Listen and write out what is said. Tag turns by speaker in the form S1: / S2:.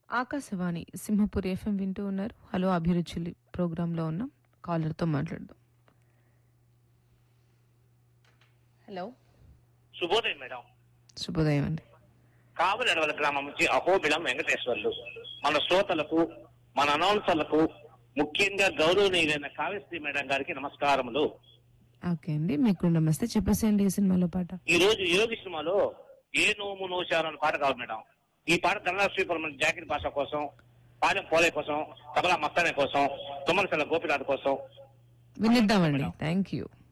S1: Akashvani Simhapur FM వింటూ ఉన్నారు hello అభిరుచులు ప్రోగ్రాంలో ఉన్నాం కాలర్తో మాట్లాడదాం హలో
S2: శుభోదయం మేడం
S1: శుభోదయం అండి
S2: కావలి అడవల గ్రామం నుంచి అహోబిలం వెంకటేశ్వర్లు మన శ్రోతలకు మన అనౌన్సర్లకు ముఖ్యంగా గౌరవనీయులైన కావ్యశ్రీ మేడం గారికి నమస్కారములు
S1: ఓకే అండి మీకు నమస్తే చెప్పేసేయండి ఈ సినిమాలో పాట
S2: ఈ రోజు యోగి సినిమాలో ఏ నోము నోశారు అనే పాట కావాలి మేడం ఈ పాట కన్నడ శ్రీపురం జాకిర్ భాష కోసం పాలెం పోలే కోసం తబలా మస్తానే కోసం తుమ్మలసల గోపినాథ్ కోసం
S1: వినిద్దామండి థ్యాంక్ యూ